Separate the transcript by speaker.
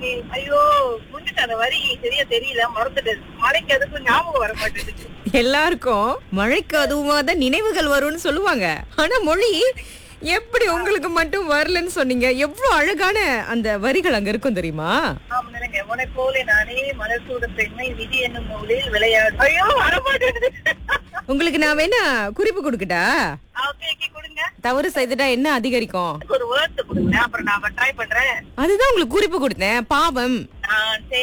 Speaker 1: okay ஐயோ முன்னுக்கு அந்த வரி சரியா தெரியல மறந்துட்டது மழைக்கு அதுக்கும் ஞாபகம் வர மாட்டேங்குது
Speaker 2: எல்லாருக்கும் மழைக்கு அதுவுமா தான் நினைவுகள் வரும்னு சொல்லுவாங்க ஆனா மொழி எப்படி உங்களுக்கு மட்டும் வரலன்னு சொன்னீங்க எவ்வளவு அழகான அந்த வரிகள் அங்க இருக்கும் தெரியுமா
Speaker 1: ஆமா நினைங்க உனை போல நானே மலர் சூட பெண்மை விதி என்னும் நூலில் விளையாடு ஐயோ வர மாட்டேங்குது
Speaker 2: உங்களுக்கு நான் வேணா குறிப்பு கொடுக்கட்டா
Speaker 1: ஓகே ஓகே கொடுங்க
Speaker 2: தவறு செய்துட்டா என்ன அதிகரிக்கும்
Speaker 1: ஒரு வேர்ட் கொடுங்க அப்புறம் நான் ட்ரை பண்றேன்
Speaker 2: அதுதான் உங்களுக்கு குறிப்பு கொடுத்தேன் பாவம்
Speaker 1: நான்